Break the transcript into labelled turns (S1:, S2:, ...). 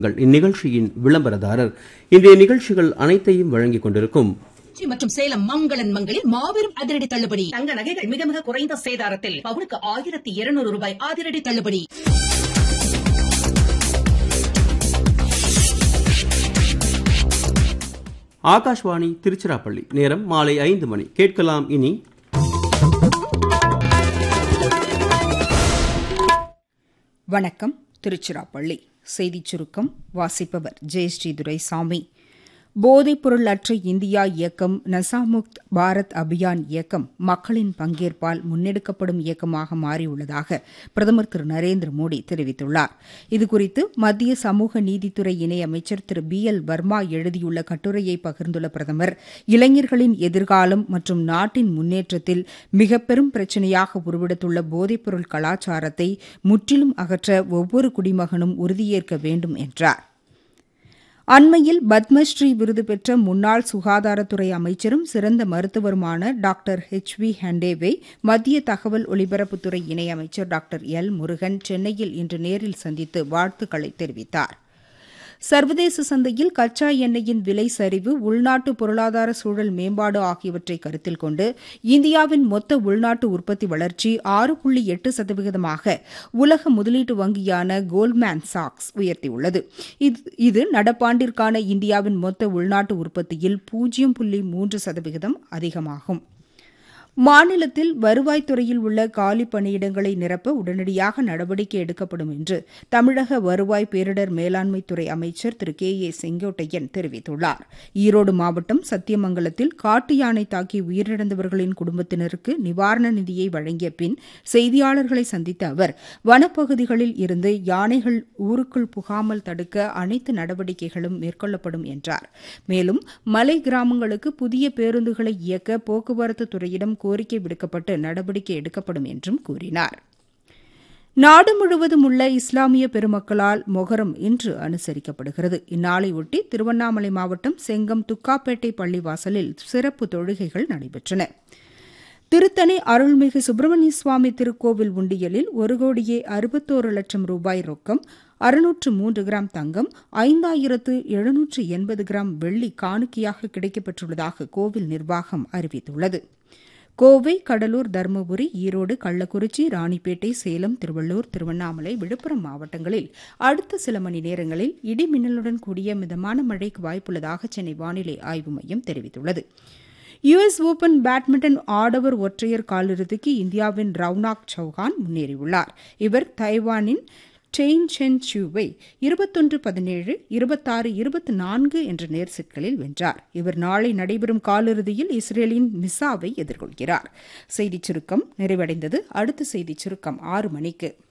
S1: உங்கள் இந்நிகழ்ச்சியின் விளம்பரதாரர் இன்றைய நிகழ்ச்சிகள் அனைத்தையும் வழங்கிக் கொண்டிருக்கும்
S2: திருச்சி மற்றும் சேலம் மங்களன் மங்களில் மாபெரும் அதிரடி தள்ளுபடி தங்க நகைகள் மிக மிக குறைந்த சேதாரத்தில் பவுனுக்கு ஆயிரத்தி இருநூறு ரூபாய் அதிரடி தள்ளுபடி
S1: ஆகாஷ்வாணி திருச்சிராப்பள்ளி நேரம் மாலை ஐந்து மணி கேட்கலாம் இனி
S3: வணக்கம் திருச்சிராப்பள்ளி செய்திச் சுருக்கம் வாசிப்பவர் ஜெயஸ்ரீ துரைசாமி போதைப்பொருள் அற்ற இந்தியா இயக்கம் நசாமுக்த் பாரத் அபியான் இயக்கம் மக்களின் பங்கேற்பால் முன்னெடுக்கப்படும் இயக்கமாக மாறியுள்ளதாக பிரதமர் திரு நரேந்திர மோடி தெரிவித்துள்ளார் இதுகுறித்து மத்திய சமூக நீதித்துறை இணையமைச்சர் திரு பி எல் வர்மா எழுதியுள்ள கட்டுரையை பகிர்ந்துள்ள பிரதமர் இளைஞர்களின் எதிர்காலம் மற்றும் நாட்டின் முன்னேற்றத்தில் மிக பெரும் பிரச்சினையாக உருவெடுத்துள்ள போதைப்பொருள் கலாச்சாரத்தை முற்றிலும் அகற்ற ஒவ்வொரு குடிமகனும் உறுதியேற்க வேண்டும் என்றார் அண்மையில் பத்மஸ்ரீ விருது பெற்ற முன்னாள் சுகாதாரத்துறை அமைச்சரும் சிறந்த மருத்துவருமான டாக்டர் ஹெச் வி ஹண்டேவை மத்திய தகவல் ஒலிபரப்புத்துறை இணையமைச்சர் டாக்டர் எல் முருகன் சென்னையில் இன்று நேரில் சந்தித்து வாழ்த்துக்களை தெரிவித்தார் சர்வதேச சந்தையில் கச்சா எண்ணெயின் விலை சரிவு உள்நாட்டு பொருளாதார சூழல் மேம்பாடு ஆகியவற்றை கருத்தில் கொண்டு இந்தியாவின் மொத்த உள்நாட்டு உற்பத்தி வளர்ச்சி ஆறு புள்ளி எட்டு சதவிகிதமாக உலக முதலீட்டு வங்கியான கோல்ட்மேன் சாக்ஸ் உயர்த்தியுள்ளது இது நடப்பாண்டிற்கான இந்தியாவின் மொத்த உள்நாட்டு உற்பத்தியில் பூஜ்ஜியம் புள்ளி மூன்று சதவிகிதம் அதிகமாகும் மாநிலத்தில் வருவாய்த்துறையில் உள்ள காலி பணியிடங்களை நிரப்ப உடனடியாக நடவடிக்கை எடுக்கப்படும் என்று தமிழக வருவாய் பேரிடர் மேலாண்மைத்துறை அமைச்சர் திரு கே ஏ செங்கோட்டையன் தெரிவித்துள்ளார் ஈரோடு மாவட்டம் சத்தியமங்கலத்தில் காட்டு யானை தாக்கி உயிரிழந்தவர்களின் குடும்பத்தினருக்கு நிவாரண நிதியை வழங்கிய பின் செய்தியாளர்களை சந்தித்த அவர் வனப்பகுதிகளில் இருந்து யானைகள் ஊருக்குள் புகாமல் தடுக்க அனைத்து நடவடிக்கைகளும் மேற்கொள்ளப்படும் என்றார் மேலும் மலை கிராமங்களுக்கு புதிய பேருந்துகளை இயக்க போக்குவரத்து துறையிடம் கோரிக்கை விடுக்கப்பட்டு நடவடிக்கை எடுக்கப்படும் என்றும் கூறினார் நாடு முழுவதும் உள்ள இஸ்லாமிய பெருமக்களால் மொஹரம் இன்று அனுசரிக்கப்படுகிறது இந்நாளையொட்டி திருவண்ணாமலை மாவட்டம் செங்கம் துக்காப்பேட்டை பள்ளிவாசலில் சிறப்பு தொழுகைகள் நடைபெற்றன திருத்தணி அருள்மிகு சுப்பிரமணிய சுவாமி திருக்கோவில் உண்டியலில் ஒரு கோடியே அறுபத்தோரு லட்சம் ரூபாய் ரொக்கம் அறுநூற்று மூன்று கிராம் தங்கம் ஐந்தாயிரத்து எழுநூற்று எண்பது கிராம் வெள்ளி காணிக்கையாக கிடைக்கப்பெற்றுள்ளதாக கோவில் நிர்வாகம் அறிவித்துள்ளது கோவை கடலூர் தருமபுரி ஈரோடு கள்ளக்குறிச்சி ராணிப்பேட்டை சேலம் திருவள்ளூர் திருவண்ணாமலை விழுப்புரம் மாவட்டங்களில் அடுத்த சில மணி நேரங்களில் இடி மின்னலுடன் கூடிய மிதமான மழைக்கு வாய்ப்புள்ளதாக சென்னை வானிலை ஆய்வு மையம் தெரிவித்துள்ளது யுஎஸ் ஓபன் பேட்மிண்டன் ஆடவர் ஒற்றையர் காலிறுதிக்கு இந்தியாவின் ரவுனாக் சௌஹான் முன்னேறியுள்ளார் இவர் தைவானின் செயின் சென் சூவை இருபத்தொன்று பதினேழு இருபத்தாறு இருபத்தி நான்கு என்ற நேர் செட்களில் வென்றார் இவர் நாளை நடைபெறும் காலிறுதியில் இஸ்ரேலின் மிசாவை எதிர்கொள்கிறார் செய்திச் சுருக்கம் நிறைவடைந்தது அடுத்த செய்திச் சுருக்கம் ஆறு மணிக்கு